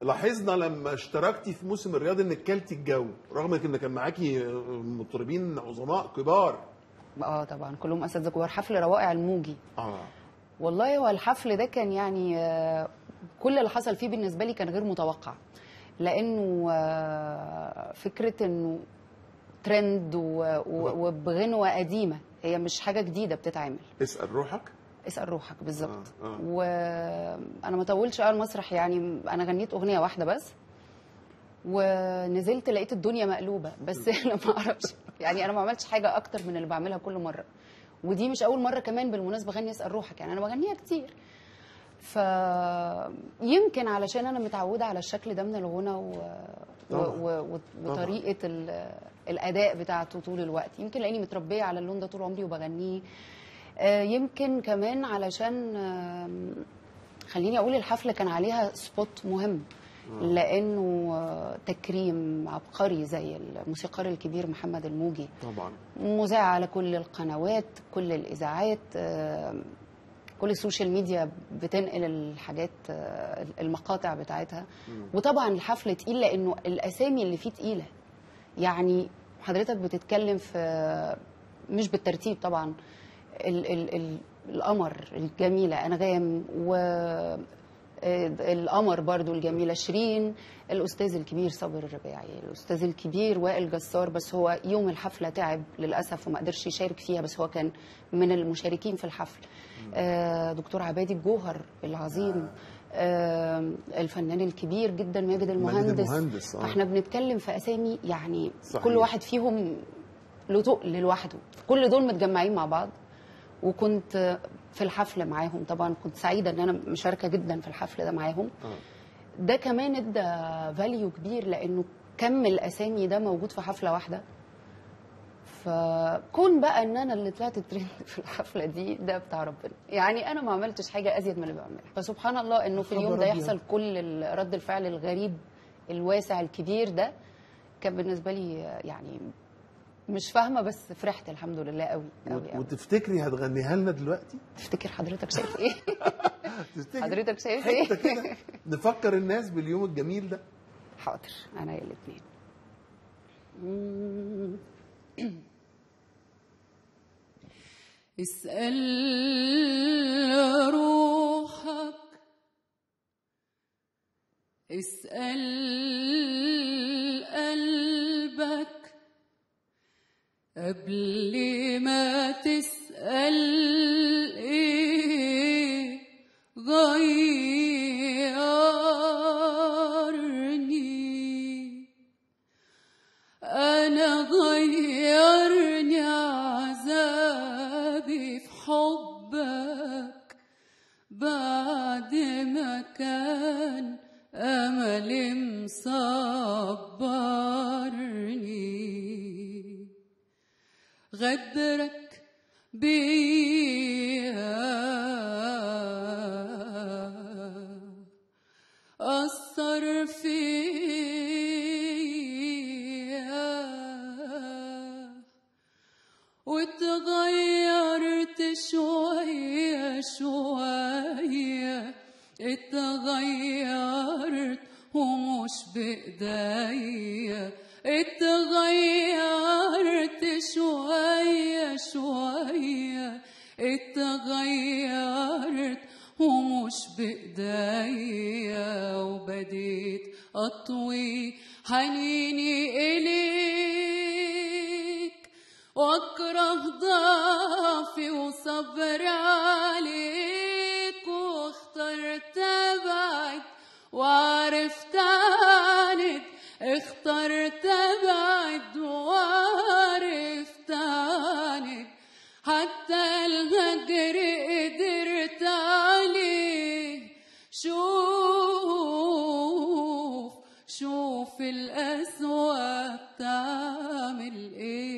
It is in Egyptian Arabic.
لاحظنا لما اشتركتي في موسم الرياض انك كلتي الجو رغم ان كان معاكي مطربين عظماء كبار اه طبعا كلهم اساتذه كبار حفل روائع الموجي اه والله هو الحفل ده كان يعني آه، كل اللي حصل فيه بالنسبه لي كان غير متوقع لانه آه، فكره انه ترند و- و- وبغنوه قديمه هي مش حاجه جديده بتتعمل اسال روحك اسال روحك بالظبط آه، آه. وانا ما طولش على المسرح يعني انا غنيت اغنيه واحده بس ونزلت لقيت الدنيا مقلوبه بس انا ما اعرفش يعني انا ما عملتش حاجه اكتر من اللي بعملها كل مره ودي مش اول مره كمان بالمناسبه غني اسال روحك يعني انا بغنيها كتير ف يمكن علشان انا متعوده على الشكل ده من الغنى و... و... طبعاً. و... و... وطريقه ال... الاداء بتاعته طول الوقت يمكن لاني متربيه على اللون ده طول عمري وبغنيه آه، يمكن كمان علشان آم، خليني اقول الحفله كان عليها سبوت مهم لانه آه، تكريم عبقري زي الموسيقار الكبير محمد الموجي طبعا مذاع على كل القنوات كل الاذاعات آم، كل السوشيال ميديا بتنقل الحاجات آه، المقاطع بتاعتها وطبعا الحفل تقيل لانه الاسامي اللي فيه تقيله يعني حضرتك بتتكلم في مش بالترتيب طبعا ال ال ال القمر الجميله انغام و آه، القمر برضو الجميله شيرين الاستاذ الكبير صابر الرباعي الاستاذ الكبير وائل جسار بس هو يوم الحفله تعب للاسف وما قدرش يشارك فيها بس هو كان من المشاركين في الحفل آه، دكتور عبادي الجوهر العظيم آه، الفنان الكبير جدا ماجد المهندس المهندس، آه. فاحنا بنتكلم في اسامي يعني صحيح. كل واحد فيهم له تقل لوحده كل دول متجمعين مع بعض وكنت في الحفل معاهم طبعا كنت سعيده ان انا مشاركه جدا في الحفل ده معاهم آه. ده كمان ادى فاليو كبير لانه كم الاسامي ده موجود في حفله واحده فكون بقى ان انا اللي طلعت ترند في الحفله دي ده بتاع ربنا يعني انا ما عملتش حاجه ازيد من اللي بعملها فسبحان الله انه في اليوم خبر ده أبيض. يحصل كل ال- رد الفعل الغريب الواسع الكبير ده كان بالنسبه لي يعني مش فاهمه بس فرحت الحمد لله قوي قوي وت- قوي وتفتكري هتغنيها لنا دلوقتي تفتكر حضرتك شايف ايه تفتكري حضرتك شايف حته ايه كده نفكر الناس باليوم الجميل ده حاضر انا الاثنين اسأل روحك اسأل قلبك قبل ما تسأل ايه غيرني أنا غيرني عذابي في حبك بعد ما كان أملي مصبرني غدرك بيها أثر فيا واتغيرت شوية شوية اتغيرت ومش بإيديا اتغيرت شوية شوية اتغيرت ومش بإيديا وبديت أطوي حنيني إليك واكره ضعفي وصبر عليك واخترت ابعد وعرفت اعاند اخترت ابعد وعرفت اعاند حتى الهجر قدرت عليه شوف شوف القسوة بتعمل ايه